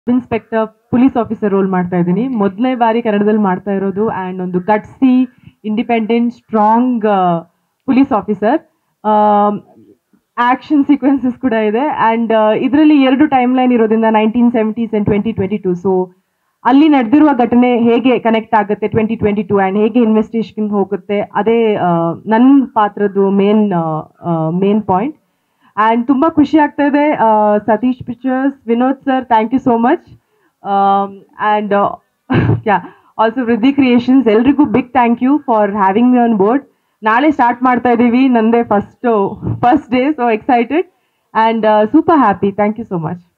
inspector police officer roll ಮಾಡ್ತಾ ಇದ್ದೀನಿ ಮೊದಲನೇ ಬಾರಿ ಕನ್ನಡದಲ್ಲಿ ಮಾಡ್ತಾ ಇರೋದು ಆ್ಯಂಡ್ ಒಂದು gutsy independent strong police officer action sequences ಕೂಡ ಇದೆ ಆ್ಯಂಡ್ ಇದರಲ್ಲಿ ಎರಡು ಟೈಮ್ ಲೈನ್ ಇರೋದ್ರಿಂದ nineteen seventies and twenty twenty two so ಅಲ್ಲಿ ನಡೆದಿರುವ ಘಟನೆ ಹೇಗೆ ಕನೆಕ್ಟ್ ಆಗುತ್ತೆ ಟ್ವೆಂಟಿ ಟ್ವೆಂಟಿ ಟು ಆ್ಯಂಡ್ ಹೇಗೆ ಇನ್ವೆಸ್ಟಿಗೇಷನ್ ಹೋಗುತ್ತೆ ಅದೇ ನನ್ನ ಪಾತ್ರದ್ದು ಮೇನ್ ಮೇನ್ ಪಾಯಿಂಟ್ ಆ್ಯಂಡ್ ತುಂಬ ಖುಷಿ ಆಗ್ತಾ ಇದೆ Satish pictures Vinod sir thank you so much and yeah also Vriddhi creations ಎಲ್ರಿಗೂ big thank you for having me on board ನಾಳೆ ಸ್ಟಾರ್ಟ್ ಮಾಡ್ತಾ ಇದ್ದೀವಿ ನಂದೇ first first day so excited and super happy thank you so much